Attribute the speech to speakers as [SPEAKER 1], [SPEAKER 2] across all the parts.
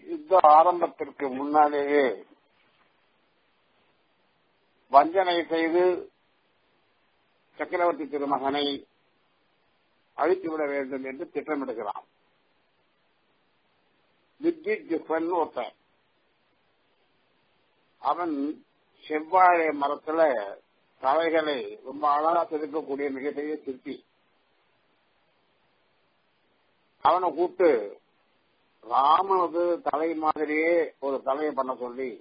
[SPEAKER 1] யுத்த ஆரம்பத்திற்கு முன்னாலேயே வஞ்சனை செய்து சக்கரவர்த்தி திருமகனை அழித்துவிட வேண்டும் என்று திட்டமிடுகிறான் வித்யுத் ஜுஃபன் ஒருத்தன் அவன் செவ்வாழை மரத்துல தலைகளை ரொம்ப அழகா செதுக்கக்கூடிய மிகப்பெரிய சிற்பி அவனை கூப்பிட்டு ராமனது தலை மாதிரியே ஒரு தலையை பண்ண சொல்லி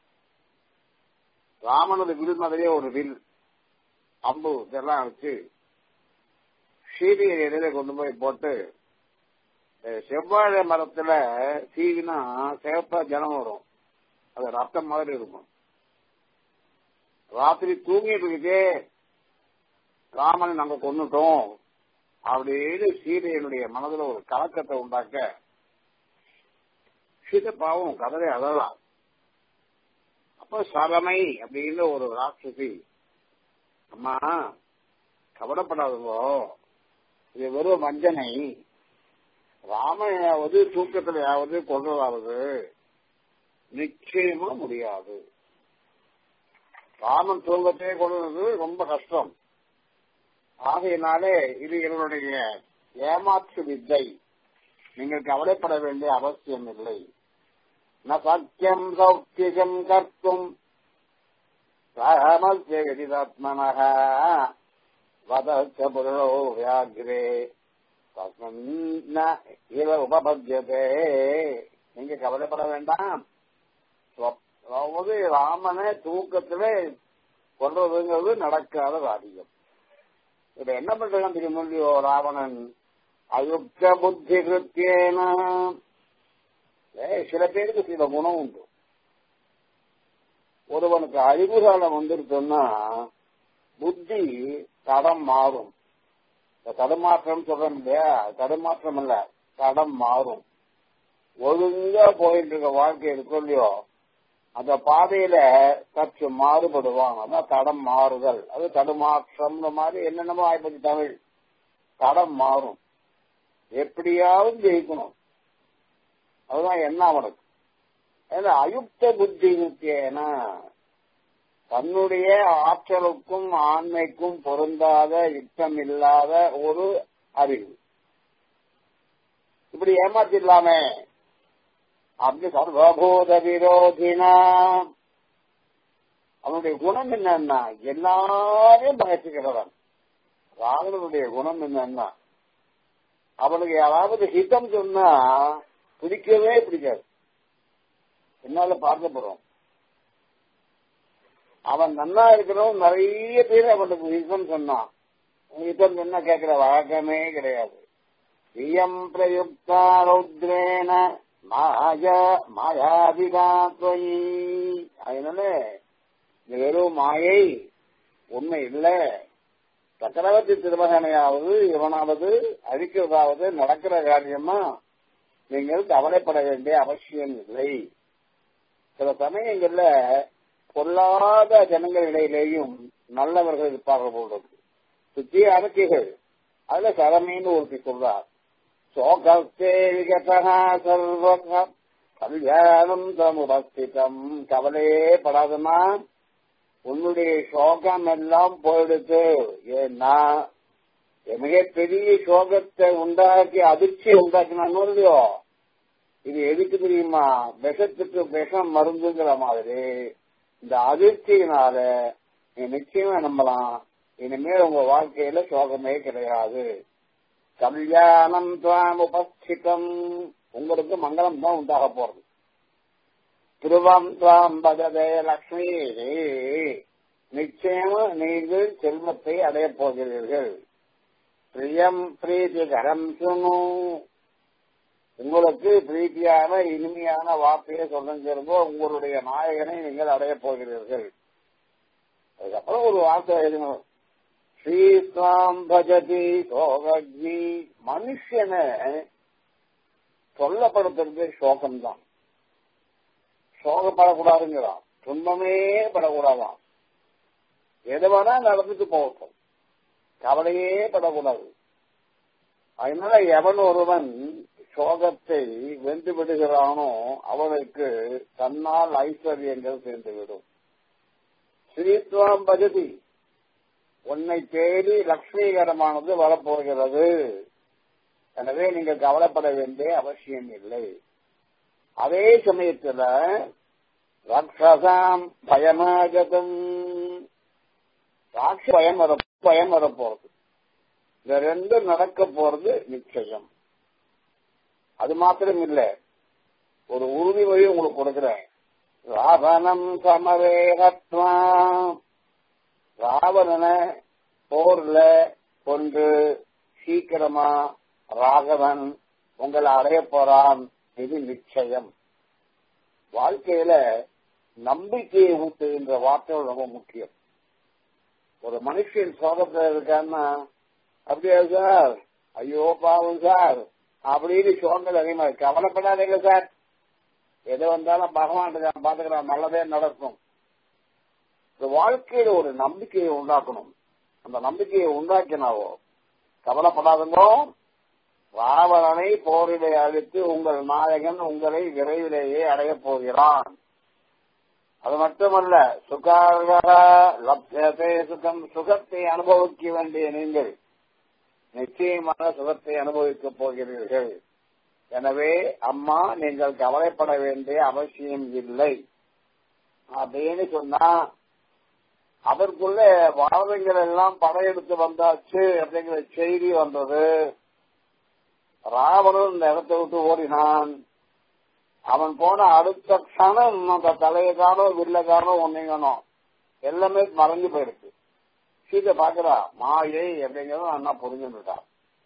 [SPEAKER 1] ராமனது வில் மாதிரியே ஒரு வில் அம்பு இதெல்லாம் வச்சு சீதையை இடையில கொண்டு போய் போட்டு செவ்வாழை மரத்துல சீவினா சிவப்பா ஜனம் வரும் அது ரத்தம் மாதிரி இருக்கும் ராத்திரி தூங்கிட்டு இருக்கே ராமனை நாங்க கொண்டுட்டோம் அப்படின்னு சீதையனுடைய மனதுல ஒரு கலக்கத்தை உண்டாக்க சீதை பாவம் கதரை அழலாம் அப்ப சரமை அப்படின்னு ஒரு ராட்சசி அம்மா கவலைப்படாதவோ இது வெறும் வஞ்சனை ராமையாவது தூக்கத்திலேயாவது கொள்றதாவது நிச்சயமா முடியாது ராமன் தூங்கத்தையே கொள்வது ரொம்ப கஷ்டம் ஆகையினாலே இது எங்களுடைய ஏமாற்று வித்தை நீங்கள் கவலைப்பட வேண்டிய அவசியம் இல்லை ந சத்தியம் சௌக்கியம் கர்த்தும் ராமத்மனக வதச்ச புருஷோ வியாகிரே தஸ்மின் இவ உபபத்தியதே நீங்க கவலைப்பட வேண்டாம் அதாவது ராமனை தூக்கத்திலே கொள்றதுங்கிறது நடக்காத காரியம் இப்ப என்ன பண்றாங்க தெரியுமோ இல்லையோ ராவணன் அயுக்த புத்தி கிருத்தியேன சில பேருக்கு சில குணம் உண்டு ஒருவனுக்கு அறிவுகாலம் வந்துருச்சுன்னா புத்தி தடம் மாறும் தடுமாற்றம் சொல்றோம் இல்லையா தடுமாற்றம் இல்ல தடம் மாறும் ஒழுங்கா போயிட்டு இருக்க வாழ்க்கை இருக்கும் இல்லையோ அந்த பாதையில சற்று மாறுபடுவாங்க அதான் தடம் மாறுதல் அது தடுமாற்றம் மாதிரி என்னென்னமோ ஆயிப்போச்சு தமிழ் தடம் மாறும் எப்படியாவது ஜெயிக்கணும் அதுதான் என்ன அவனுக்கு ஏன்னா அயுக்த புத்தி முக்கியனா தன்னுடைய ஆற்றலுக்கும் ஆண்மைக்கும் பொருந்தாத யுத்தம் இல்லாத ஒரு அறிவு இப்படி ஏமாத்திடலாமே அப்படி சர்வபூத விரோதினா அவனுடைய குணம் என்னன்னா எல்லாரையும் பகச்சுக்கிறவன் ராவணனுடைய குணம் என்னன்னா அவனுக்கு யாராவது ஹிதம் சொன்னா பிடிக்கவே பிடிக்காது என்னால பார்க்க போறோம் அவன் நன்னா இருக்கிறவன் நிறைய பேர் அவனுக்கு ஹிதம் சொன்னான் ஹிதம் சொன்னா கேட்கிற வழக்கமே கிடையாது இயம் பிரயுக்தா ரௌத்ரேன மாயா மாயாவிதாத்வயி அதனால இந்த வெறும் மாயை உண்மை இல்ல சக்கரவர்த்தி திருமகனையாவது இவனாவது அழிக்கிறதாவது நடக்கிற காரியமா நீங்கள் கவலைப்பட வேண்டிய அவசியம் இல்லை சில சமயங்கள்ல பொல்லாத ஜனங்களிடையிலேயும் நல்லவர்கள் இருப்பார்கள் போன்றது சுத்தி அரசிகள் அதுல சரமின்னு ஒருத்தி சொல்றார் சோகஸ்தே விகதா சர்வ கல்யாணம் தமுபஸ்திதம் கவலையே படாதுன்னா உன்னுடைய சோகம் எல்லாம் போயிடுது ஏன்னா மிகப்பெரிய சோகத்தை உண்டாக்கி அதிர்ச்சி உண்டாக்கினான் இல்லையோ இது எதுக்கு தெரியுமா விஷத்துக்கு விஷம் மருந்துங்கிற மாதிரி இந்த அதிர்ச்சியினால நீ நிச்சயமா நம்பலாம் இனிமேல் உங்க வாழ்க்கையில சோகமே கிடையாது கல்யாணம் துவாம் உபஸ்திதம் உங்களுக்கு மங்களம் தான் உண்டாக போறது திருவம் துவாம் பகதே லக்ஷ்மி நிச்சயமா நீங்கள் செல்வத்தை அடையப் போகிறீர்கள் பிரியம் பிரீதிகரம் சுனு உங்களுக்கு பிரீத்தியான இனிமையான வார்த்தையை சொல்லுங்கிறதோ உங்களுடைய நாயகனை நீங்கள் அடையப் போகிறீர்கள் அதுக்கப்புறம் ஒரு வார்த்தை எழுதணும் ஸ்ரீஸ்லாம் பஜதி சோகக்னி மனுஷனை சொல்லப்படுத்துறது சோகம்தான் சோகப்படக்கூடாதுங்கிறான் துன்பமே படக்கூடாதான் எது வேணா நடந்துட்டு போகட்டும் கவலையே படக்கூடாது அதனால எவன் ஒருவன் சோகத்தை வென்று விடுகிறானோ அவனுக்கு தன்னால் ஐஸ்வர்யங்கள் சேர்ந்துவிடும் ஸ்ரீத்வாம் பஜதி உன்னை தேடி லட்சுமிகரமானது வரப்போகிறது எனவே நீங்கள் கவலைப்பட வேண்டிய அவசியம் இல்லை அதே சமயத்துல ராட்சசாம் பயமாகதம் ராட்ச பயம் வர பயம் வரப்போறது இந்த ரெண்டும் நடக்க போறது நிச்சயம் அது மாத்திரம் இல்ல ஒரு உறுதிமொழி உங்களுக்கு கொடுக்கிறேன் ராவணம் சமவேகத்வா ராவணனை போர்ல கொண்டு சீக்கிரமா ராகவன் உங்களை அடைய போறான் இது நிச்சயம் வாழ்க்கையில நம்பிக்கையை ஊட்டுகின்ற வார்த்தைகள் ரொம்ப முக்கியம் ஒரு மனுஷன் சோகத்துல இருக்கான்னா அப்படியா சார் ஐயோ பாவம் சார் அப்படின்னு சோகங்கள் அதிகமா இருக்கு கவலைப்படாதீங்க சார் எது வந்தாலும் பகவான் இருக்கான் பாத்துக்கிறான் நல்லதே நடக்கும் இந்த வாழ்க்கையில ஒரு நம்பிக்கையை உண்டாக்கணும் அந்த நம்பிக்கையை உண்டாக்கினாவோ கவலைப்படாதங்கோ ராவணனை போரிலே அழித்து உங்கள் நாயகன் உங்களை விரைவிலேயே அடையப் போகிறான் அது மட்டுமல்ல சுகார லப்யத்தை சுகம் சுகத்தை அனுபவிக்க வேண்டிய நீங்கள் நிச்சயமாக சுகத்தை அனுபவிக்கப் போகிறீர்கள் எனவே அம்மா நீங்கள் கவலைப்பட வேண்டிய அவசியம் இல்லை அப்படின்னு சொன்னா அதற்குள்ள வாழ்வைகள் எல்லாம் படையெடுத்து வந்தாச்சு அப்படிங்கிற செய்தி வந்தது ராவணன் இந்த இடத்தை விட்டு ஓடினான் அவன் போன அடுத்த க்ஷணம் அந்த தலையக்காரோ வில்லக்காரோ ஒன்னைங்கனோ எல்லாமே மறைஞ்சு போயிருக்கு சீதை பாக்குறா மாயை அப்படிங்கறத அண்ணா புரிஞ்சுட்டான்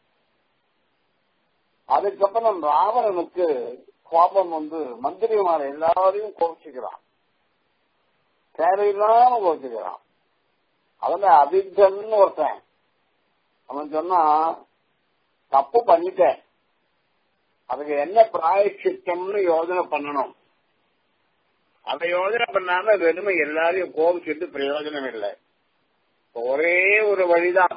[SPEAKER 1] அதுக்கப்புறம் ராவணனுக்கு கோபம் வந்து மந்திரிமார் எல்லாரையும் கோபிச்சுக்கிறான் தேவையில்லாம கோபிச்சுக்கிறான் அதுல அபித்தன் ஒருத்தன் அவன் சொன்னா தப்பு பண்ணிட்டேன் அதுக்கு என்ன பிராயச்சித்தம்னு யோஜனை பண்ணணும் அதை யோஜனை பண்ணாம வெறுமை எல்லாரையும் கோபிச்சுட்டு பிரயோஜனம் இல்லை ஒரே ஒரு வழிதான்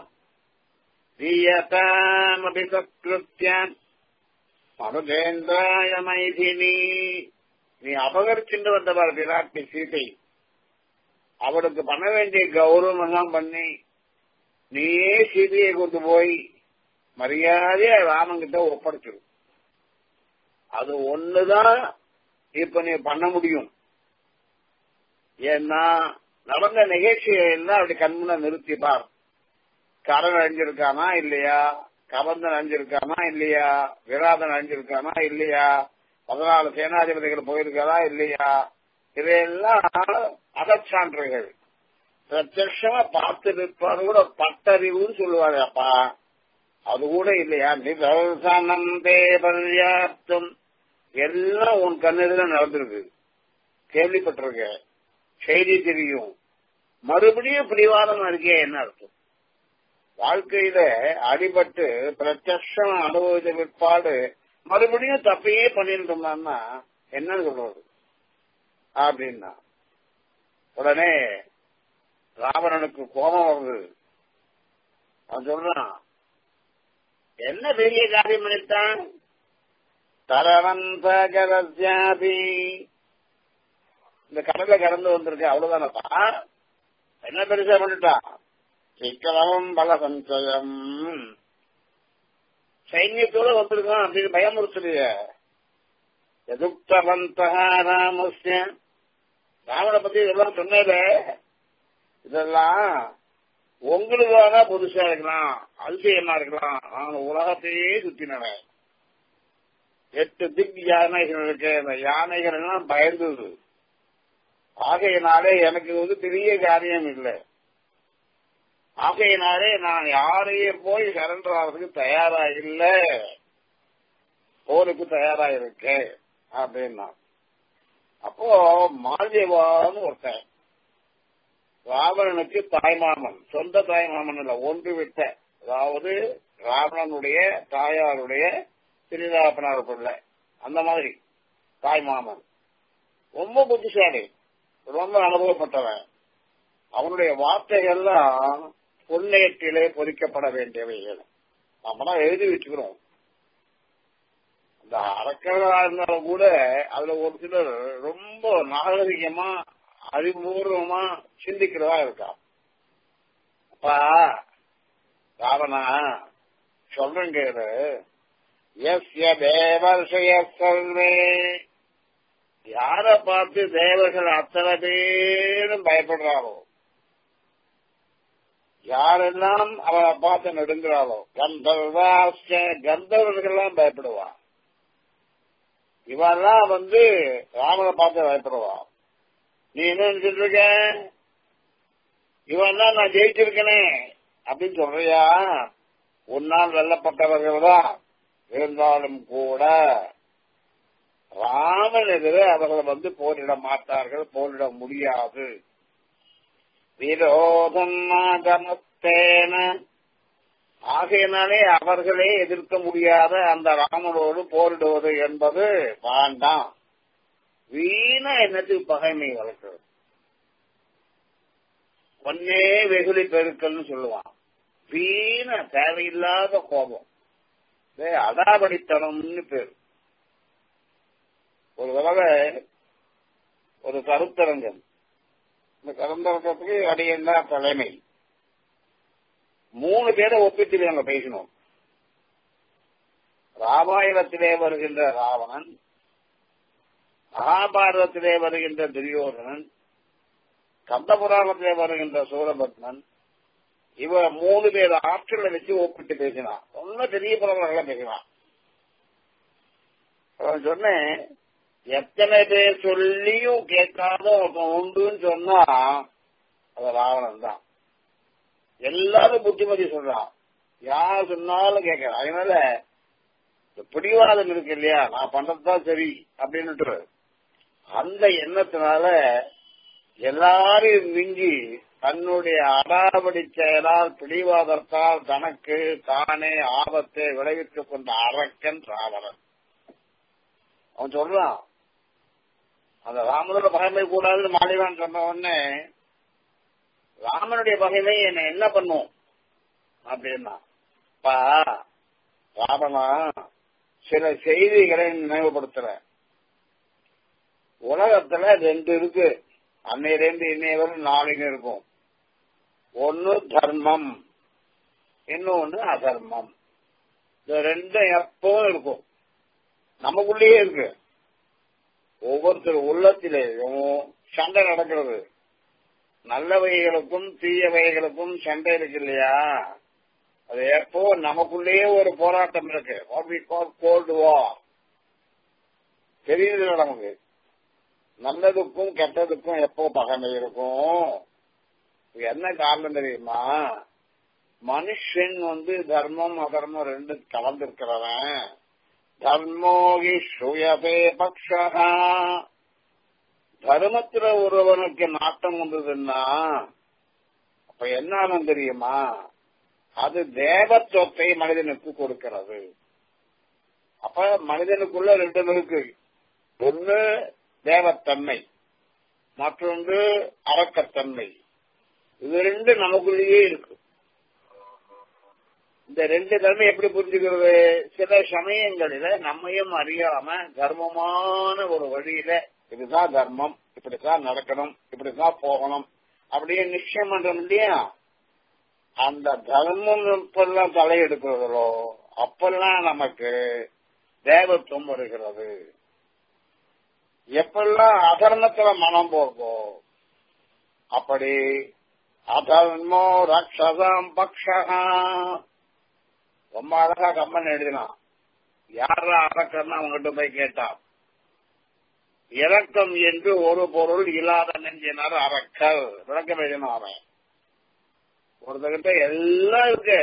[SPEAKER 1] தீயதாமபிசத்ருத்தியான் மருதேந்திராய மைதினி நீ அபகரிச்சுட்டு வந்தவர் விராட்டி சீதை அவளுக்கு பண்ண வேண்டிய கௌரவம் எல்லாம் பண்ணி நீயே சீதையை கொண்டு போய் மரியாதையா ராமன் கிட்ட ஒப்படைச்சிடும் அது ஒண்ணுதான் இப்ப நீ பண்ண முடியும் ஏன்னா நடந்த நிகழ்ச்சியை எல்லாம் அப்படி கண்முன நிறுத்திப்பார் கரண் அழிஞ்சிருக்கானா இல்லையா கபந்தன் அழிஞ்சிருக்கானா இல்லையா விராதன் அழிஞ்சிருக்கானா இல்லையா பதினாலு சேனாதிபதிகள் போயிருக்காரா இல்லையா இதையெல்லாம் அகச்சான்றுகள் பிரத்யமா பார்த்து நிற்பாரு கூட பட்டறிவுன்னு சொல்லுவாரு அப்பா அது கூட இல்லையா நிதர்சனம் பர்யாப்தம் எல்லாம் உன் கண்ணெதிர நடந்திருக்கு கேள்விப்பட்டிருக்க செய்தி தெரியும் மறுபடியும் பிடிவாதம் இருக்கே என்ன அர்த்தம் வாழ்க்கையில அடிபட்டு பிரத்யட்சம் அனுபவித்த பிற்பாடு மறுபடியும் தப்பையே பண்ணிருந்தோம்னா என்ன சொல்றது அப்படின்னா உடனே ராவணனுக்கு கோபம் வருது அவன் சொல்றான் என்ன பெரிய காரியம் பண்ணித்தான் தரவந்த ஜலத்யாபி இந்த கடல்ல கடந்து வந்திருக்கு அவ்வளவுதானப்பா என்ன பெருசா பண்ணிட்டான் சிக்கலம் பல சஞ்சயம் சைன்யத்தோட வந்திருக்கான் அப்படின்னு பயமுறுத்துறிய எதுக்தவந்த ராமஸ்ய ராமனை பத்தி இதெல்லாம் சொன்னதே இதெல்லாம் உங்களுக்கு வேணா புதுசா இருக்கலாம் அதிசயமா இருக்கலாம் நான் உலகத்தையே சுத்தினவன் எட்டு திக் யானைகள் இருக்கு அந்த யானைகள் எல்லாம் பயந்தது ஆகையினாலே எனக்கு வந்து பெரிய காரியம் இல்லை ஆகையினாலே நான் யாரையும் போய் சரண்டர் ஆகிறதுக்கு தயாரா இல்ல போருக்கு தயாரா இருக்கேன் அப்படின்னா அப்போ மால்யவான்னு ஒருத்தன் ராவணனுக்கு தாய்மாமன் சொந்த தாய்மாமன் இல்ல ஒன்று விட்ட அதாவது ராவணனுடைய தாயாருடைய திருநாப்பனார் பிள்ளை அந்த மாதிரி தாய்மாமன் ரொம்ப புத்திசாலி ரொம்ப அனுபவப்பட்டவன் அவனுடைய வார்த்தைகள்லாம் பொன்னேற்றிலே பொறிக்கப்பட வேண்டியவைகள் நம்மளாம் எழுதி வச்சுக்கிறோம் இந்த அரக்கர்களா இருந்தாலும் கூட அதுல ஒரு சிலர் ரொம்ப நாகரிகமா அறிவுபூர்வமா சிந்திக்கிறதா இருக்கா அப்பா ராவணா சொல்றேன் கேளு எஸ்ய தேவர்ஷய சர்வே யார பார்த்து தேவர்கள் அத்தனை பேரும் பயப்படுறாரோ யாரெல்லாம் அவளை பார்த்து நெடுங்கிறாளோ கந்தர்வாஸ்ய கந்தர்வர்கள்லாம் பயப்படுவா இவெல்லாம் வந்து ராமனை பார்த்து பயப்படுவா நீ என்ன நினைச்சிட்டு இருக்க இவன் தான் நான் ஜெயிச்சிருக்கனே அப்படின்னு சொல்றியா உன்னால் வெல்லப்பட்டவர்கள் தான் இருந்தாலும் கூட ராமன் எதிரே அவர்கள் வந்து போரிட மாட்டார்கள் போரிட முடியாது விரோதம் நாகமத்தேன ஆகையினாலே அவர்களே எதிர்க்க முடியாத அந்த ராமனோடு போரிடுவது என்பது வேண்டாம் வீண என்னத்துக்கு பகைமை வளர்க்கிறது ஒன்னே வெகுளி பெருக்கல்னு சொல்லுவான் வீண தேவையில்லாத கோபம் அடாபடித்தனம்னு பேர் ஒரு தடவை ஒரு கருத்தரங்கம் இந்த கருந்தரங்கத்துக்கு அடியன் தான் தலைமை மூணு பேரை ஒப்பிட்டு நாங்க பேசினோம் ராமாயணத்திலே வருகின்ற ராவணன் மகாபாரதத்திலே வருகின்ற துரியோதனன் கந்த புராணத்திலே வருகின்ற சூரபத்மன் இவ மூணு பேர் ஆற்றலை வச்சு ஒப்பிட்டு பேசினான் ரொம்ப பெரிய புறவர்கள பேசினான் அவன் சொன்னேன் எத்தனை பேர் சொல்லியும் கேட்காத ஒருத்தன் உண்டுன்னு சொன்னா அது ராவணன் தான் எல்லாரும் புத்திமதி சொல்றான் யார் சொன்னாலும் கேட்கறான் அதனால இந்த பிடிவாதம் இருக்கு இல்லையா நான் பண்றதுதான் சரி அப்படின்னுட்டு அந்த எண்ணத்தினால எல்லாரையும் மிஞ்சி தன்னுடைய அடாவடி செயலால் பிடிவாதத்தால் தனக்கு தானே ஆபத்தை விளைவித்துக் கொண்ட அரக்கன் ராவணன் அவன் சொல்றான் அந்த ராமனோட பகைமை கூடாதுன்னு மாளிகான் சொன்ன உடனே ராமனுடைய பகைமை என்ன என்ன பண்ணும் அப்படின்னா பா ராமனா சில செய்திகளை நினைவுபடுத்துறேன் உலகத்துல ரெண்டு இருக்கு அன்னையிலேருந்து இன்னைய வரை நாளைக்கு இருக்கும் ஒன்னு தர்மம் இன்னொன்னு அதர்மம் இந்த ரெண்டும் எப்பவும் இருக்கும் நமக்குள்ளேயே இருக்கு ஒவ்வொருத்தர் உள்ளத்திலேயும் சண்டை நடக்கிறது நல்லவைகளுக்கும் தீயவைகளுக்கும் சண்டை இருக்கு இல்லையா அது எப்போ நமக்குள்ளேயே ஒரு போராட்டம் இருக்கு கோல்டு வார் தெரியுது நமக்கு நல்லதுக்கும் கெட்டதுக்கும் எப்போ பகமை இருக்கும் என்ன காரணம் தெரியுமா மனுஷன் வந்து தர்மம் அதர்மம் ரெண்டு கலந்திருக்கிறவன் தர்மோகி சுயதே பக்ஷா தர்மத்துல ஒருவனுக்கு நாட்டம் வந்ததுன்னா அப்ப என்ன தெரியுமா அது தேவத்துவத்தை மனிதனுக்கு கொடுக்கிறது அப்ப மனிதனுக்குள்ள ரெண்டு இருக்கு ஒன்னு தேவத்தன்மை மற்றொன்று அரக்கத்தன்மை இது ரெண்டு நமக்குள்ளேயே இருக்கு இந்த ரெண்டு தன்மை எப்படி புரிஞ்சுக்கிறது சில சமயங்களில நம்மையும் அறியாம தர்மமான ஒரு வழியில இதுதான் தர்மம் இப்படித்தான் நடக்கணும் இப்படித்தான் போகணும் அப்படியே நிச்சயம் பண்றோம் இல்லையா அந்த தர்மம் எப்பெல்லாம் தலையெடுக்கிறதோ அப்பெல்லாம் நமக்கு தேவத்துவம் வருகிறது எப்பெல்லாம் அதர்மத்துல மனம் போகோ அப்படி அதர்மோ ரக்ஷதம் பக்ஷகா ரொம்ப அழகா கம்மன் எழுதினான் யாரா அரக்கன்னு அவங்ககிட்ட போய் கேட்டான் இறக்கம் என்று ஒரு பொருள் இல்லாத நெஞ்சினார் அரக்கல் விளக்கம் எழுதினான் அவன் ஒருத்தகிட்ட எல்லாம் இருக்கு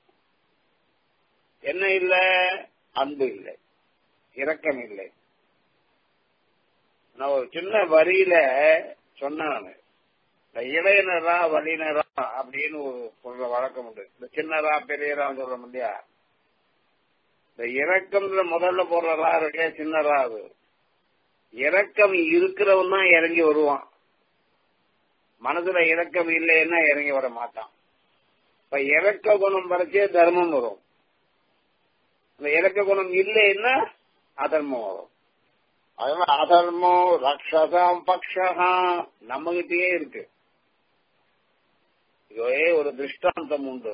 [SPEAKER 1] என்ன இல்ல அன்பு இல்லை இரக்கம் இல்லை நான் ஒரு சின்ன வரியில சொன்னேன் இந்த இளைஞரா வலினரா அப்படின்னு ஒரு சொல்ற வழக்கம் உண்டு இந்த சின்னரா பெரியரான்னு சொல்ற இல்லையா இந்த இறக்கம்ன்ற முதல்ல போடுறதா இருக்கே சின்னரா அது இறக்கம் இருக்கிறவன் தான் இறங்கி வருவான் மனதுல இறக்கம் இல்லைன்னா இறங்கி வர மாட்டான் இப்ப இறக்க குணம் வரைச்சே தர்மம் வரும் இந்த இறக்க குணம் இல்லைன்னா அதர்மம் வரும் அதனால அதர்மம் ரக்ஷசாம் பக்ஷா நம்மகிட்டயே இருக்கு இதே ஒரு திருஷ்டாந்தம் உண்டு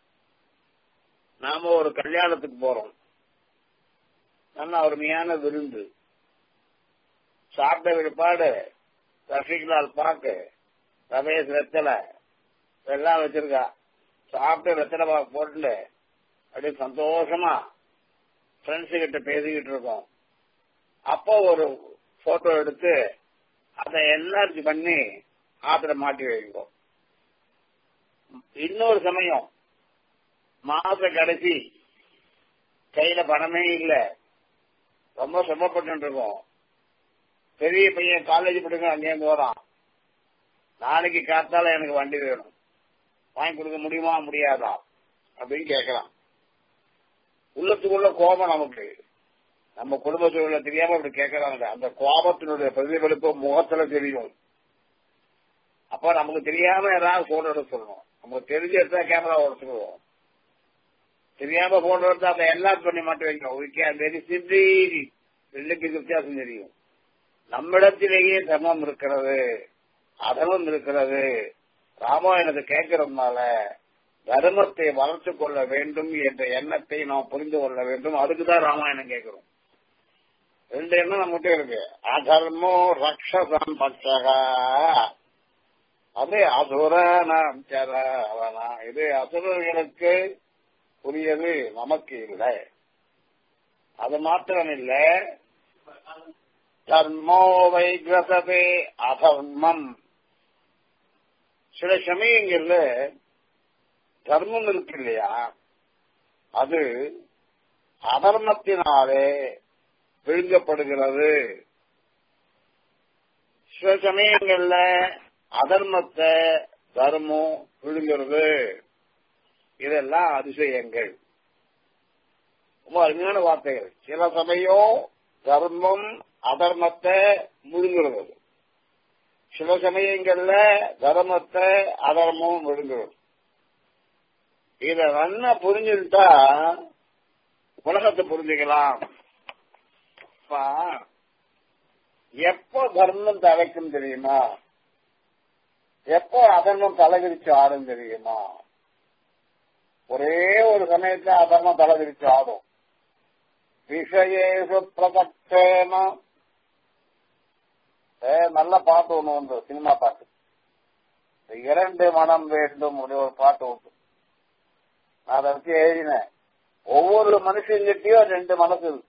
[SPEAKER 1] நாம ஒரு கல்யாணத்துக்கு போறோம் நல்ல அருமையான விருந்து சாப்பிட்ட விழுப்பாடு ரசிகலால் பாக்கு ரமேஷ் வெத்தலை எல்லாம் வச்சிருக்கா சாப்பிட்டு வெத்தலை பாக்கு போட்டு அப்படியே சந்தோஷமா ஃப்ரெண்ட்ஸு கிட்ட பேசிக்கிட்டு இருக்கோம் அப்போ ஒரு போட்டோ எடுத்து அதை என்லார்ஜ் பண்ணி ஆத்திர மாட்டி வைக்கும் இன்னொரு சமயம் மாச கடைசி கையில பணமே இல்ல ரொம்ப சிரமப்பட்டு இருக்கோம் பெரிய பையன் காலேஜ் படிக்க அங்கேருந்து வரான் நாளைக்கு காத்தால எனக்கு வண்டி வேணும் வாங்கி கொடுக்க முடியுமா முடியாதா அப்படின்னு கேட்கலாம் உள்ளத்துக்குள்ள கோபம் நமக்கு நம்ம குடும்ப சூழல தெரியாம அப்படி கேட்கறாங்க அந்த கோபத்தினுடைய பிரதிபலிப்பு முகத்துல தெரியும் அப்ப நமக்கு தெரியாம ஏதாவது போட்டோ எடுக்க சொல்லணும் நமக்கு தெரிஞ்ச எடுத்தா கேமரா உடச்சுக்குவோம் தெரியாம போட்டோ எடுத்தா அதை எல்லாம் பண்ணி மட்டும் வைக்கும் வெரி சிம்பிளி ரெண்டுக்கு வித்தியாசம் தெரியும் நம்மிடத்திலேயே தர்மம் இருக்கிறது அதர்மம் இருக்கிறது ராமாயணத்தை கேட்கறதுனால தர்மத்தை வளர்த்து கொள்ள வேண்டும் என்ற எண்ணத்தை நாம் புரிந்து கொள்ள வேண்டும் அதுக்குதான் ராமாயணம் கேட்கிறோம் ரெண்டு எண்ணம் நம்மகிட்ட இருக்கு அதர்மோ ரக்ஷசம் பட்சகா அது அசுரனாம் சரவனா இது அசுரர்களுக்கு புரியது நமக்கு இல்லை அது மாத்திரம் இல்ல தர்மோ வைகிரசதே அதர்மம் சில சமயங்கள்ல தர்மம் இருக்கு இல்லையா அது அதர்மத்தினாலே விழுங்கப்படுகிறது சில சமயங்கள்ல அதர்மத்தை தர்மம் விழுங்கிறது இதெல்லாம் அதிசயங்கள் ரொம்ப அருமையான வார்த்தைகள் சில சமயம் தர்மம் அதர்மத்தை முழுங்குறது சில சமயங்கள்ல தர்மத்தை அதர்மம் விழுங்குறது இத நல்லா புரிஞ்சுட்டா உலகத்தை புரிஞ்சுக்கலாம் எப்போ தர்மம் தலைக்கும் தெரியுமா எப்போ அதர்மம் தலைவிரிச்சு ஆடும் தெரியுமா ஒரே ஒரு சமயத்துல அதர்மம் தலைவிரிச்சு ஆடும் விஷயேஷு பிரதக்ஷேன நல்ல பாட்டு ஒண்ணு உண்டு சினிமா பாட்டு இரண்டு மனம் வேண்டும் ஒரு பாட்டு உண்டு நான் அதை வச்சு எழுதினேன் ஒவ்வொரு மனுஷங்கிட்டையும் ரெண்டு மனசு இருக்கு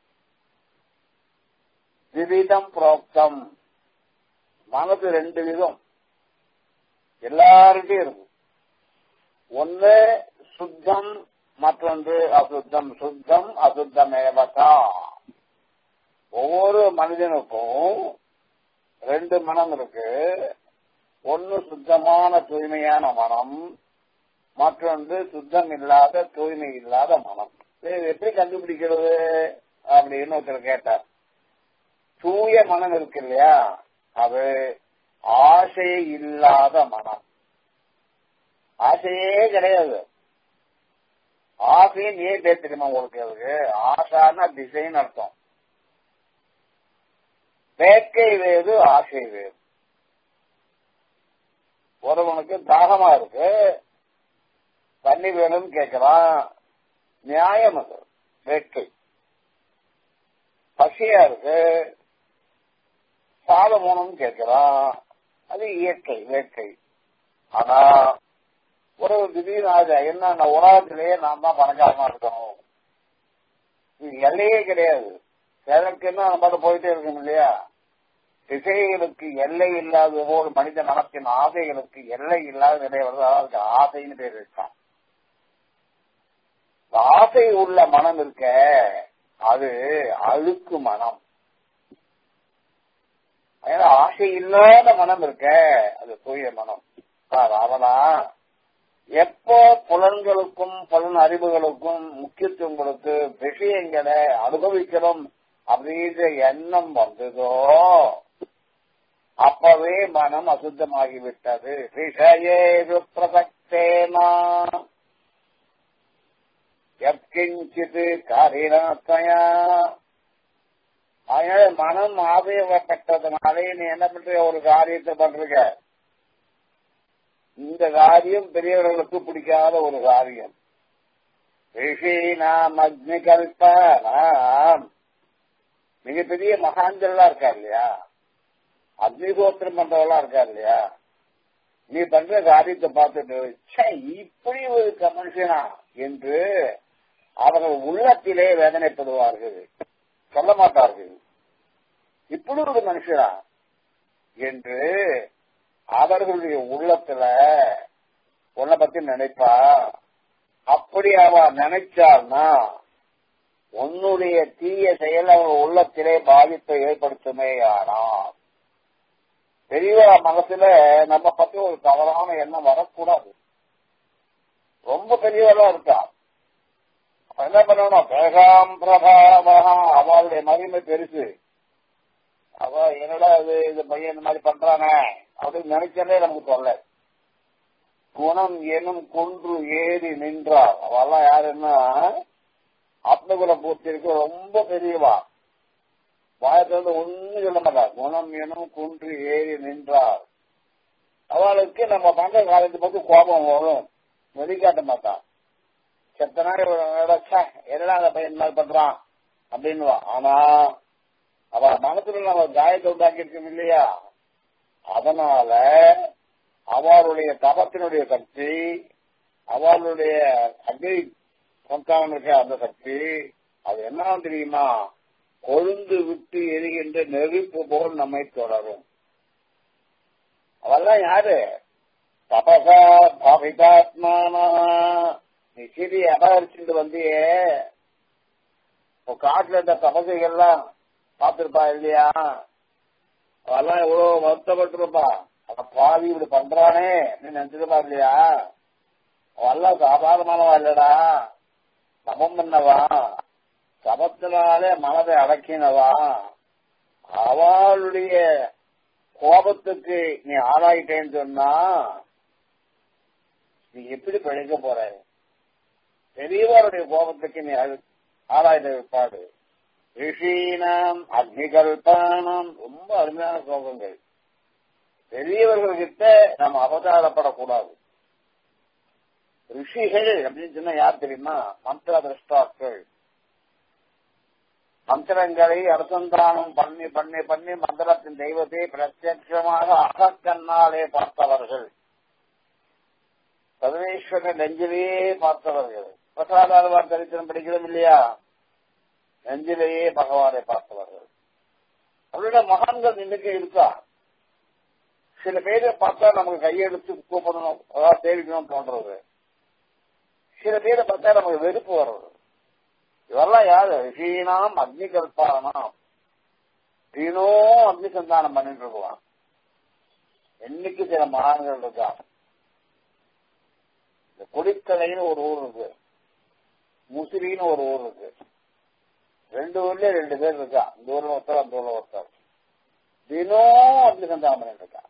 [SPEAKER 1] விவிதம் புரோக்தம் மனசு ரெண்டு விதம் எல்லார்கிட்டையும் இருக்கும் ஒன்னு சுத்தம் மற்றொன்று அசுத்தம் சுத்தம் அசுத்தம் ஏவதா ஒவ்வொரு மனிதனுக்கும் ரெண்டு மனம் இருக்கு ஒன்னு சுத்தமான தூய்மையான மனம் மற்றொன்று சுத்தம் இல்லாத தூய்மை இல்லாத மனம் இது எப்படி கண்டுபிடிக்கிறது அப்படின்னு ஒருத்தர் கேட்டார் தூய மனம் இருக்கு இல்லையா அது ஆசை இல்லாத மனம் ஆசையே கிடையாது ஆசைன்னு ஏன் பேர் தெரியுமா உங்களுக்கு அதுக்கு ஆசான திசைன்னு அர்த்தம் வேட்கை வேறு ஆசை வேறு ஒருவனுக்கு தாகமா இருக்கு தண்ணி வேணும்னு கேட்கிறான் நியாயம் அது வேட்கை பசியா இருக்கு சாதம் வேணும்னு கேட்கிறான் அது இயற்கை வேட்கை ஆனா ஒரு திடீர்னு ஆகுது என்ன நான் உலகத்திலேயே நான் தான் பணக்காரமா இருக்கணும் இது எல்லையே கிடையாது எதற்குன்னா நம்ம பாட்டு போயிட்டே இருக்கோம் இல்லையா திசைகளுக்கு எல்லை இல்லாத ஒரு மனித மனத்தின் ஆசைகளுக்கு எல்லை இல்லாத நிலை வருது அதுக்கு ஆசைன்னு பேர் இருக்கான் ஆசை உள்ள மனம் இருக்க அது அழுக்கு மனம் ஏன்னா ஆசை இல்லாத மனம் இருக்க அது தூய மனம் அவனா எப்போ புலன்களுக்கும் புலன் அறிவுகளுக்கும் முக்கியத்துவம் கொடுத்து விஷயங்களை அனுபவிக்கணும் அப்படின்ற எண்ணம் வந்ததோ அப்பவே மனம் அசுத்தமாகிவிட்டது விஷயேது பிரசக்தேனா எத்கிஞ்சித் காரிணத்தயா அதனால மனம் ஆதயப்பட்டதுனாலே நீ என்ன பண்ற ஒரு காரியத்தை பண்றீங்க இந்த காரியம் பெரியவர்களுக்கு பிடிக்காத ஒரு காரியம் ரிஷினாம் அக்னி கல்பனாம் மிகப்பெரிய மகான்கள்லாம் இருக்கா இல்லையா அக்னிகோத்திரம் பண்றவெல்லாம் இருக்கா இல்லையா நீ பண்ற காரியத்தை பார்த்துட்டு ச்சே, இப்படி ஒரு க- மனுஷனா என்று அவர்கள் உள்ளத்திலே வேதனைப்படுவார்கள் சொல்ல மாட்டார்கள் இப்படி ஒரு மனுஷனா என்று அவர்களுடைய உள்ளத்துல உன்னை பத்தி நினைப்பா அப்படி அவ நினைச்சால்னா உன்னுடைய தீய செயல் அவள் உள்ளத்திலே பாதிப்பை ஏற்படுத்துமே ஆனால் பெரியவா மனசுல நம்ம பத்தி ஒரு தவறான எண்ணம் வரக்கூடாது ரொம்ப பெரியவரா இருக்கா அப்ப என்ன பண்ணணும் பேகாம் பிரபாவகா அவளுடைய மகிமை பெருசு அவ என்னடா இது இந்த பையன் இந்த மாதிரி பண்றானே அப்படின்னு நினைச்சாலே நமக்கு தொல்லை குணம் எனும் குன்று ஏறி நின்றார் அவெல்லாம் யாருன்னா ஆத்மகுல பூர்த்திக்கு ரொம்ப பெரியவா வாயத்திலிருந்து ஒண்ணு சொல்ல மாட்டா குணம் எனும் குன்று ஏறி நின்றார் அவளுக்கு நம்ம பண்ற காலத்தை பத்தி கோபம் வரும் வெளிக்காட்ட மாட்டான் செத்த நாள் என்னடா அந்த பையன் இந்த மாதிரி பண்றான் அப்படின்னுவா ஆனா அவ மனசுல நம்ம காயத்தை உண்டாக்கி இருக்கோம் இல்லையா அதனால அவளுடைய தபத்தினுடைய சக்தி அவளுடைய அக்னி சந்தானம் இருக்க அந்த சக்தி அது என்ன தெரியுமா கொழுந்து விட்டு எரிகின்ற நெருப்பு போல் நம்மை தொடரும் அவெல்லாம் யாரு தபசா பாவிதாத்மானா நீ சிறி அபகரிச்சுட்டு வந்தியே இப்போ காட்டுல இந்த தபசைகள்லாம் பார்த்திருப்பா இல்லையா அவெல்லாம் எவ்வளவு வருத்தப்பட்டிருப்பா அவ பாவி இப்படி பண்றானே நீ நினைச்சிருப்பா இல்லையா அவெல்லாம் சாதாரணமானவா இல்லடா சமம் பண்ணவா சமத்தினாலே மனதை அடக்கினவா அவளுடைய கோபத்துக்கு நீ ஆளாயிட்டேன்னு சொன்னா நீ எப்படி பிழைக்க போற பெரியவருடைய கோபத்துக்கு நீ அழு- ஆளாயிட்ட விற்பாடு ரிஷீனாம் அக்னிகல்பானம் ரொம்ப அருமையான ஸ்லோகங்கள் பெரியவர்கள்கிட்ட நாம் அவதாரப்படக்கூடாது ரிஷிகள் அப்படின்னு சொன்னா யார் தெரியுமா மந்திர திரஷ்டாக்கள் மந்திரங்களை அனுசந்தானம் பண்ணி பண்ணி பண்ணி மந்திரத்தின் தெய்வத்தை பிரத்யட்சமாக அகக்கண்ணாலே பார்த்தவர்கள் சர்வேஸ்வர நெஞ்சிலேயே பார்த்தவர்கள் பிரசாதாரவார் சரித்திரம் படிக்கிறோம் இல்லையா நெஞ்சிலேயே பகவானை பார்த்தவர்கள் அவருடைய மகான்கள் இன்னைக்கு இருக்கா சில பேரை பார்த்தா நமக்கு கையெடுத்து கூப்பிடணும் அதாவது சேவிக்கணும் தோன்றது சில பேரை பார்த்தா நமக்கு வெறுப்பு வர்றது இதெல்லாம் யாரு ரிஷீனாம் அக்னி கல்பானாம் தீனும் அக்னி சந்தானம் பண்ணிட்டு இருக்குவான் என்னைக்கு சில மகான்கள் இருக்கா இந்த குடித்தலைன்னு ஒரு ஊர் இருக்கு முசிறின்னு ஒரு ஊர் இருக்கு ரெண்டு ஊர்ல ரெண்டு பேர் இருக்கா இந்த ஊர்ல ஒருத்தர் அந்த ஊர்ல ஒருத்தர் தினம் அக்னி சந்தானம் பண்ணிட்டு இருக்கா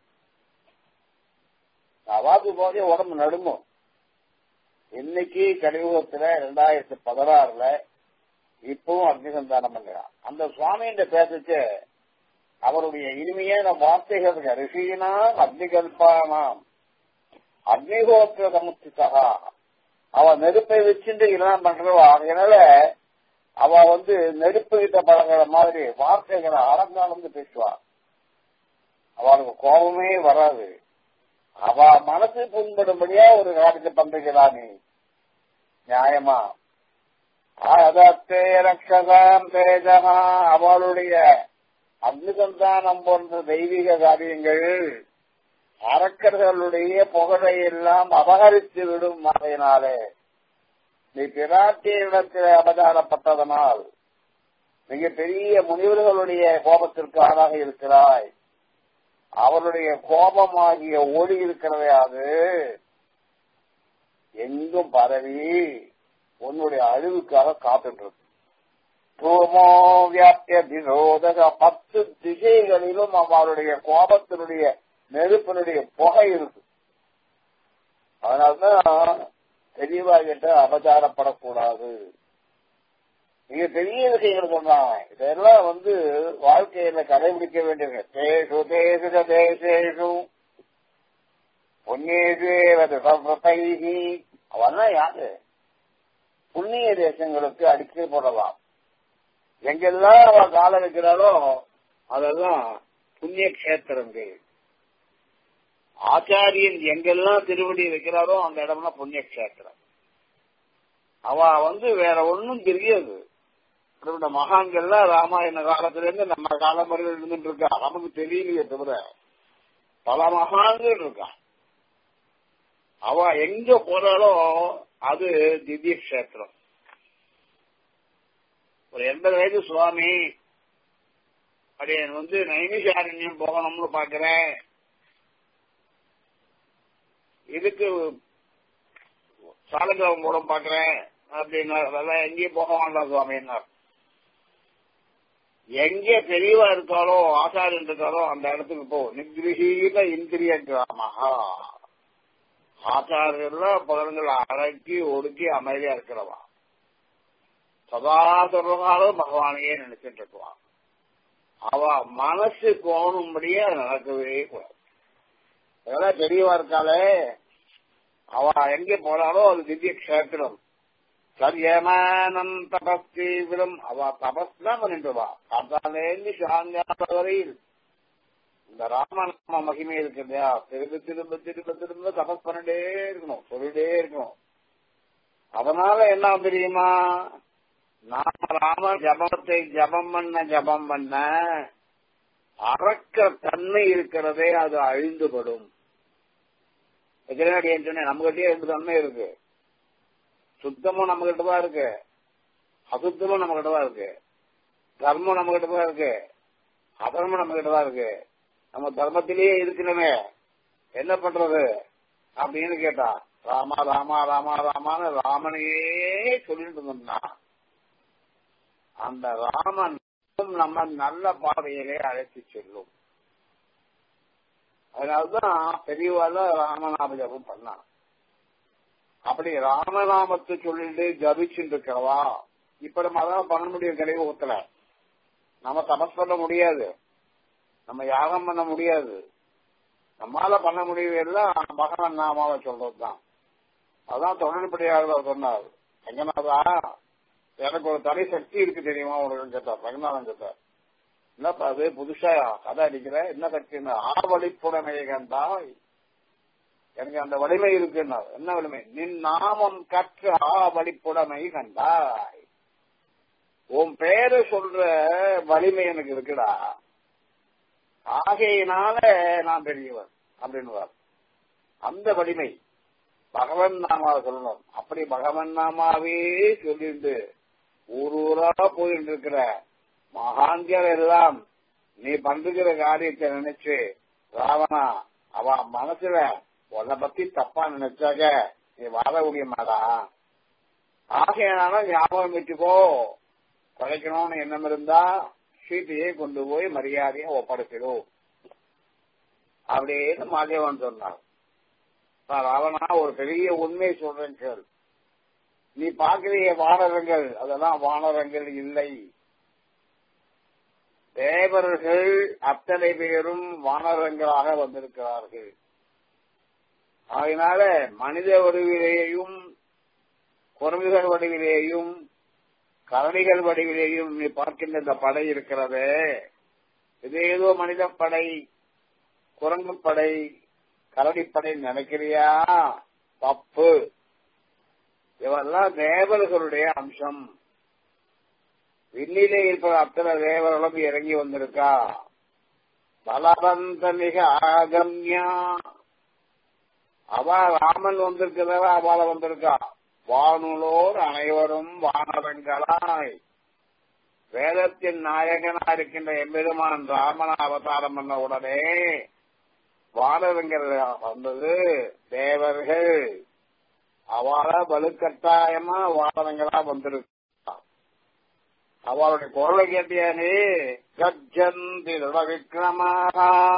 [SPEAKER 1] நான் வாக்கு போதே உடம்பு நடுங்கும் இன்னைக்கு கலியுகத்துல ரெண்டாயிரத்தி பதினாறுல இப்பவும் அக்னிசந்தானம் பண்றான் அந்த சுவாமியின் பேசுச்சு அவருடைய இனிமையான வார்த்தைகள் இருக்கு ரிஷினாம் அக்னிகல்பானாம் அக்னிகோத்திர சமுத்திசகா அவ நெருப்பை வச்சுட்டு இதெல்லாம் பண்றவா அதனால அவ வந்து நெருப்பு கிட்ட பழகிற மாதிரி வார்த்தைகளை அறந்தாளந்து பேசுவா அவளுக்கு கோபமே வராது அவ மனசு புண்படும்படியா ஒரு காரியத்தை பண்றீங்களா நீ நியாயமா அதத்தே ரக்ஷகாம் தேஜகா அவளுடைய அக்னிசந்தானம் போன்ற தெய்வீக காரியங்கள் அரக்கர்களுடைய புகழை எல்லாம் அபகரித்து விடும் அதனாலே நீ பிராட்டியிடத்தில் அவதாரப்பட்டதனால் மிக பெரிய முனிவர்களுடைய கோபத்திற்கு ஆளாக இருக்கிறாய் அவருடைய கோபமாகிய ஒளி இருக்கிறதே அது எங்கும் பரவி உன்னுடைய அழிவுக்காக காத்துட்டு இருக்கு தூமோ வியாப்திய விரோதக பத்து திசைகளிலும் அவருடைய கோபத்தினுடைய நெருப்பினுடைய புகை இருக்கு அதனால்தான் தெளிவா கிட்ட அபச்சாரப்படக்கூடாது இது பெரிய விஷயங்கள் சொல்றாங்க இதெல்லாம் வந்து வாழ்க்கையில கடைபிடிக்க வேண்டியது தேசு தேசு தேசேஷு பொன்னேசு சர்வத்தைகி அவெல்லாம் யாரு புண்ணிய தேசங்களுக்கு அடிக்கடி போடலாம் எங்கெல்லாம் அவ கால வைக்கிறாளோ அதெல்லாம் புண்ணிய கஷேத்திரங்கள் ஆச்சாரியன் எங்கெல்லாம் திருவடி வைக்கிறாரோ அந்த இடம்லாம் புண்ணிய கஷேத்திரம் அவ வந்து வேற ஒன்னும் தெரியாது இந்த மகான்கள்லாம் ராமாயண காலத்துல இருந்து நம்ம காலம் வரையில் இருந்துட்டு இருக்கா நமக்கு தெரியலையே தவிர பல மகான்கள் இருக்கா அவ எங்க போறாளோ அது திவ்ய கஷேத்திரம் ஒரு எண்பது வயது சுவாமி அப்படியே வந்து நைமிஷாரண்யம் போகணும்னு பாக்குறேன் இதுக்கு சாலகிராமம் கூட பாக்குறேன் அப்படின்னா அதெல்லாம் எங்கேயும் போக வேண்டாம் சுவாமின்னார் எங்க பெரியவா இருக்காளோ ஆசாரியன் இருக்காளோ அந்த இடத்துக்கு போ நிகிரகீத இந்திரிய கிராமஹா ஆச்சாரியெல்லாம் பகல்கள் அடக்கி ஒடுக்கி அமைதியா இருக்கிறவா சதா சர்வகாலம் பகவானையே நினைச்சிட்டு இருக்குவான் அவ மனசு கோணும்படியே அது நடக்கவே கூடாது அதெல்லாம் பெரியவா இருக்காளே அவ எங்க போனாலோ அது திவ்ய கஷேத்திரம் சரியமானம் தபஸ் தீவிரம் அவ தபஸ் தான் பண்ணிட்டுவா காத்தாலேருந்து சாயங்காலம் வரையில் இந்த ராமநாம மகிமை இருக்கு இல்லையா திரும்ப திரும்ப திரும்ப திரும்ப தபஸ் பண்ணிட்டே இருக்கணும் சொல்லிட்டே இருக்கணும் அதனால என்ன தெரியுமா நாம ராம ஜபத்தை ஜபம் பண்ண ஜபம் பண்ண அறக்க தன்மை இருக்கிறதே அது அழிந்துபடும் எதிராடி சொன்னேன் நம்ம கிட்டே ரெண்டு தன்மை இருக்கு சுத்தமும் நம்ம கிட்ட தான் இருக்கு அசுத்தமும் நம்ம கிட்ட தான் இருக்கு தர்மம் நம்ம கிட்ட தான் இருக்கு அதர்மம் நம்ம கிட்ட தான் இருக்கு நம்ம தர்மத்திலேயே இருக்கணுமே என்ன பண்றது அப்படின்னு கேட்டா ராமா ராமா ராமா ராமான்னு ராமனையே சொல்லிட்டு இருந்தோம்னா அந்த ராமன் நம்ம நல்ல பாதையிலே அழைத்து செல்லும் அதனால்தான் பெரியவால ராமநாம ஜபம் பண்ணான் அப்படி ராமநாமத்தை சொல்லிட்டு ஜபிச்சுட்டு இருக்கிறவா இப்ப நம்ம அதான் பண்ண முடியும் கலியுகத்துல நம்ம தபஸ் பண்ண முடியாது நம்ம யாகம் பண்ண முடியாது நம்மால பண்ண முடியலாம் பகவான் நாமாவை சொல்றதுதான் அதான் தொடர்படியாக சொன்னார் ரங்கநாதா எனக்கு ஒரு தனி சக்தி இருக்கு தெரியுமா உனக்கு கேட்டார் ரங்கநாதன் கேட்டார் என்னப்பா அது புதுசா கதை அடிக்கிற என்ன சக்தின்னு ஆவலிப்புடமையை கண்டாய் எனக்கு அந்த வலிமை இருக்குன்னா என்ன வலிமை நின் நாமம் கற்று ஆவலிப்புடமை கண்டாய் உன் பேரை சொல்ற வலிமை எனக்கு இருக்குடா ஆகையினால நான் பெரியவர் அப்படின்னுவார் அந்த வலிமை பகவன் நாமாவை சொல்லணும் அப்படி பகவன் நாமாவே சொல்லிட்டு ஊர் ஊரா போயிட்டு இருக்கிற மகான்கள் எல்லாம் நீ பண்றுகிற காரியத்தை நினைச்சு ராவணா அவ மனசுல உன்னை பத்தி தப்பா நினைச்சாக நீ வாழ முடியுமாடா ஆகையனால ஞாபகம் வச்சுக்கோ குறைக்கணும்னு எண்ணம் இருந்தா சீட்டையே கொண்டு போய் மரியாதையை ஒப்படைச்சிடும் அப்படின்னு மாதேவன் சொன்னார் ராவணா ஒரு பெரிய உண்மை சொல்றேன் கேள் நீ பார்க்கிறிய வானரங்கள் அதெல்லாம் வானரங்கள் இல்லை தேவர்கள் அத்தனை பேரும் வானரங்களாக வந்திருக்கிறார்கள் அதனால மனித வடிவிலேயும் குரங்குகள் வடிவிலேயும் கரணிகள் வடிவிலேயும் நீ பார்க்கின்ற இந்த படை இருக்கிறது இது ஏதோ மனித படை குரங்கு படை கரடிப்படை நினைக்கிறியா தப்பு இவெல்லாம் தேவர்களுடைய அம்சம் விண்ணிலே இருக்கிற அத்தனை தேவர்களும் இறங்கி வந்திருக்கா பலவந்த மிக ஆகம்யா அவ ராமன் வந்திருக்கிறவ அவள வந்திருக்கா வானுலோர் அனைவரும் வானரங்களாய் வேதத்தின் நாயகனா இருக்கின்ற எம்பெருமான் ராமன அவதாரம் பண்ண உடனே வானரங்கள் வந்தது தேவர்கள் அவள வலுக்கட்டாயமா வானரங்களா வந்திருக்கு அவளுடைய குரலை கேட்டியானே கஜந்தி விக்ரமாக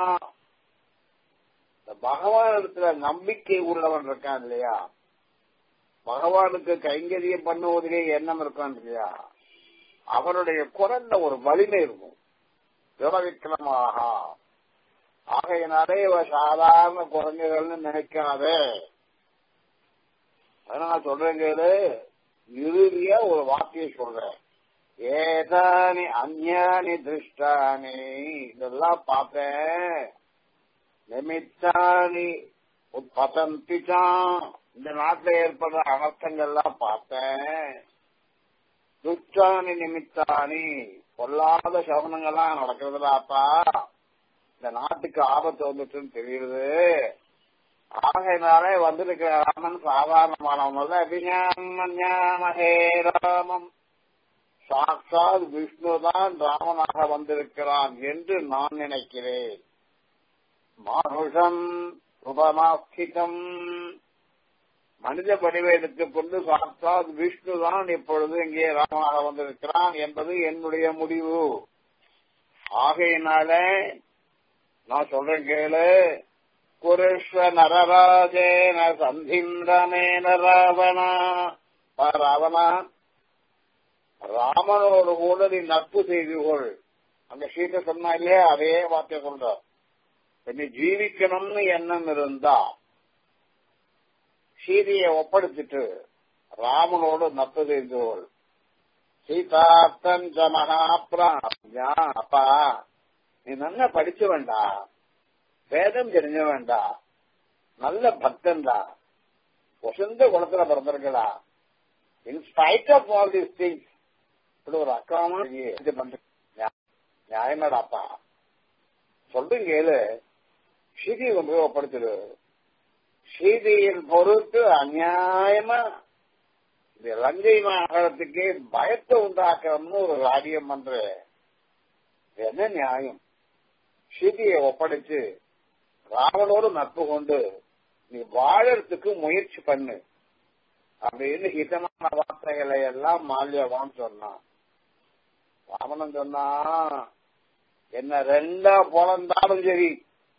[SPEAKER 1] பகவான் இடத்துல நம்பிக்கை உள்ளவன் இருக்கான் இல்லையா பகவானுக்கு கைங்கரியம் பண்ணுவதிலே எண்ணம் இருக்கான் இல்லையா அவருடைய குரல்ல ஒரு வலிமை இருக்கும் விரவிக்கிரமாக ஆகையினாலே இவ சாதாரண குரங்குகள்னு நினைக்காதே அதனால சொல்றேன் கேளு இறுதியா ஒரு வார்த்தையை சொல்றேன் ஏதானி அந்யானி திருஷ்டானி இதெல்லாம் பார்த்தேன் நிமித்தானி உற்பத்திச்சான் இந்த நாட்டில் ஏற்படுற அனர்த்தங்கள்லாம் பார்த்தேன் துஷ்டானி நிமித்தானி பொல்லாத சகுனங்கள்லாம் நடக்கிறதுலாப்பா இந்த நாட்டுக்கு ஆபத்து வந்துச்சுன்னு தெரியுது ஆகையினாலே வந்திருக்கிற ராமன் சாதாரணமானவன் அபிஞானே ராமம் சாட்சாத் விஷ்ணு தான் ராமனாக வந்திருக்கிறான் என்று நான் நினைக்கிறேன் மானுஷம் உபமாஸ்திதம் மனித வடிவை எடுத்துக் கொண்டு சாட்சாத் விஷ்ணு தான் இப்பொழுது இங்கே ராமனாக வந்திருக்கிறான் என்பது என்னுடைய முடிவு ஆகையினால நான் சொல்றேன் கேளு குருஷ்வ நரராஜேன சந்திந்திரமேன ராவணா ராவணா ராமனோடு கூட நீ நட்பு செய்து கொள் அந்த சீட்டை சொன்னா இல்லையா அதே வார்த்தை சொல்ற நீ ஜீவிக்கணும்னு எண்ணம் இருந்தா சீதையை ஒப்படைச்சிட்டு ராமனோடு நட்பு செய்து கொள் சீதார்த்தன் மகாப்ரா அப்பா நீ நல்லா படிச்சு வேண்டா வேதம் தெரிஞ்ச வேண்டா நல்ல பக்தன்டா வசந்த குளத்துல பிறந்திருக்கடா in spite of all these things இப்படி ஒரு அக்காமா இது பண்ற நியாயமாடாப்பா சொல்றீங்க கேளு சீதையை கொண்டு போய் ஒப்படைச்சிடு சீதையின் பொருட்டு அநியாயமா இந்த லங்கை நகரத்துக்கு பயத்தை உண்டாக்கணும்னு ஒரு காரியம் பண்ற என்ன நியாயம் சீதையை ஒப்படைச்சு ராவணோடு நட்பு கொண்டு நீ வாழறதுக்கு முயற்சி பண்ணு அப்படின்னு ஹிதமான வார்த்தைகளை எல்லாம் மால்யவான் சொன்னான் ராவணன் சொன்னா என்ன ரெண்டா பொழந்தாலும் சரி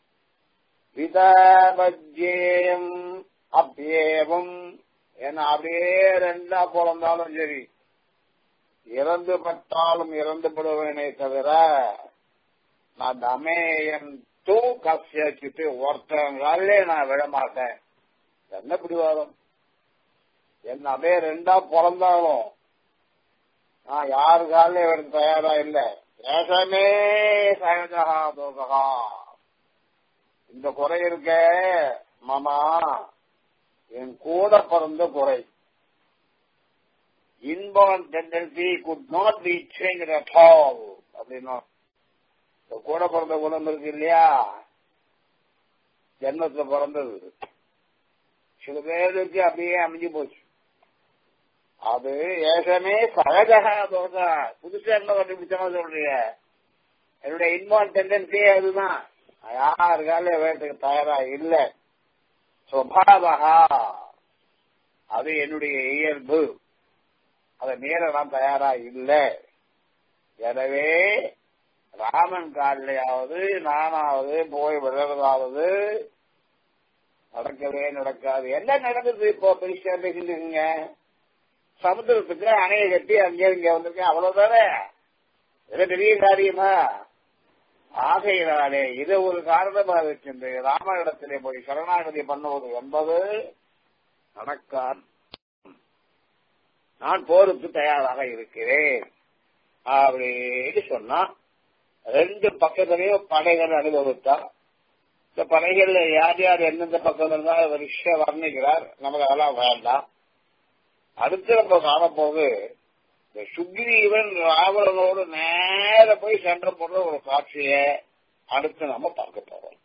[SPEAKER 1] விதாபஜேயம் அப்பியேவம் என்ன அப்படியே ரெண்டா பொழந்தாலும் சரி இறந்து பட்டாலும் இறந்து படுவேனே தவிர நான் தமேயன் தூ கசிட்டு ஒருத்தங்காலே நான் விட மாட்டேன் என்ன பிடிவாதம் என்ன அப்படியே ரெண்டா பிறந்தாலும் நான் யாரு காலில் விட தயாரா இல்ல ஏசமே சகஜகா தோகா இந்த குறை இருக்க மாமா என் கூட பிறந்த குறை inborn tendency could not be change at all அப்படின்னா கூட பிறந்த குணம் இருக்கு இல்லையா ஜென்மத்துல பிறந்தது சில பேருக்கு அப்படியே அமைஞ்சு போச்சு அது ஏசமே சகஜகா தோசா புதுசா என்ன கண்டுபிடிச்சமா சொல்றீங்க என்னுடைய இன்பான் டெண்டன்சியே அதுதான் யாருக்கால வேட்டுக்கு தயாரா இல்ல சுவாவகா அது என்னுடைய இயல்பு அதை மீற நான் தயாரா இல்லை எனவே ராமன் காலிலையாவது நானாவது போய் விழுறதாவது நடக்கவே நடக்காது என்ன நடந்தது இப்போ பெருசா பேசிட்டு சமுத்திரத்துக்கு அணையை கட்டி அங்கே இங்க வந்திருக்கேன் அவ்வளவுதானே இது பெரிய காரியமா ஆகையினாலே இது ஒரு காரணமாக இருக்கின்ற ராமனிடத்திலே போய் சரணாகதி பண்ணுவது என்பது நடக்காது நான் போருக்கு தயாராக இருக்கிறேன் அப்படின்னு சொன்னா ரெண்டு பக்கத்திலையும் படைகள் அனுபவித்தா இந்த படைகள்ல யார் யார் எந்தெந்த பக்கம் இருந்தாலும் வரிசை வர்ணிக்கிறார் நமக்கு அதெல்லாம் வேண்டாம் அடுத்து நம்ம காணப்போது இந்த சுக்ரீவன் ராவணனோடு நேர போய் சென்ற போடுற ஒரு காட்சியை அடுத்து நம்ம பார்க்க போறோம்